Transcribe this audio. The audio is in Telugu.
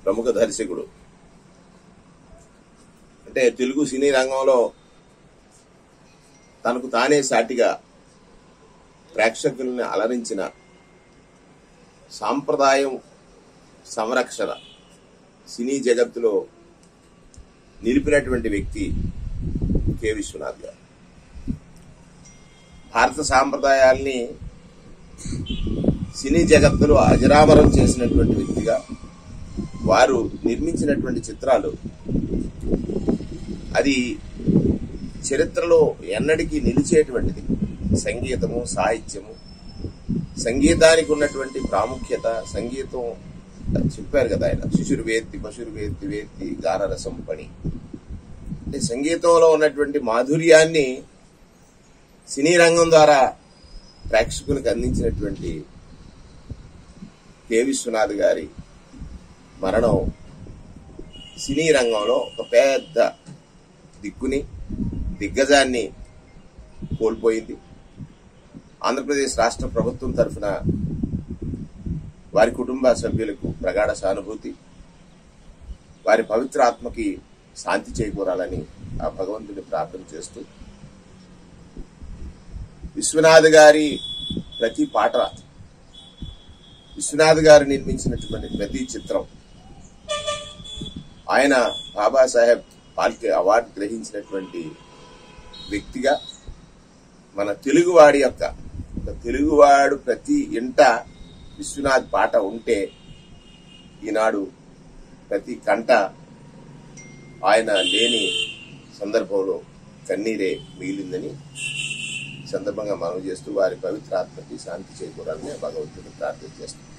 ప్రముఖ దర్శకుడు అంటే తెలుగు సినీ రంగంలో తనకు తానే సాటిగా ప్రేక్షకుల్ని అలరించిన సాంప్రదాయం సంరక్షణ సినీ జగత్తులో నిలిపినటువంటి వ్యక్తి కె విశ్వనాథ్ గారు భారత సాంప్రదాయాల్ని సినీ జగత్తులో అజరామరం చేసినటువంటి వ్యక్తిగా వారు నిర్మించినటువంటి చిత్రాలు అది చరిత్రలో ఎన్నటికీ నిలిచేటువంటిది సంగీతము సాహిత్యము సంగీతానికి ఉన్నటువంటి ప్రాముఖ్యత సంగీతం చెప్పారు కదా ఆయన శిశురు వేత్తి పశురు వేత్తి వేత్తి గానరసం పని అంటే సంగీతంలో ఉన్నటువంటి మాధుర్యాన్ని సినీ రంగం ద్వారా ప్రేక్షకులకు అందించినటువంటి కె విశ్వనాథ్ గారి మరణం సినీ రంగంలో ఒక పెద్ద దిక్కుని దిగ్గజాన్ని కోల్పోయింది ఆంధ్రప్రదేశ్ రాష్ట్ర ప్రభుత్వం తరఫున వారి కుటుంబ సభ్యులకు ప్రగాఢ సానుభూతి వారి పవిత్ర ఆత్మకి శాంతి చేకూరాలని ఆ భగవంతుని ప్రార్థన చేస్తూ విశ్వనాథ్ గారి ప్రతి పాట విశ్వనాథ్ గారు నిర్మించినటువంటి ప్రతి చిత్రం ఆయన బాబాసాహెబ్ పాల్కే అవార్డు గ్రహించినటువంటి వ్యక్తిగా మన తెలుగువాడి యొక్క ఒక తెలుగువాడు ప్రతి ఇంట విశ్వనాథ్ పాట ఉంటే ఈనాడు ప్రతి కంట ఆయన లేని సందర్భంలో కన్నీరే మిగిలిందని ఈ సందర్భంగా మనం చేస్తూ వారి పవిత్ర ఆత్మకి శాంతి చేకూరాలని భగవంతుని ప్రార్థన చేస్తాం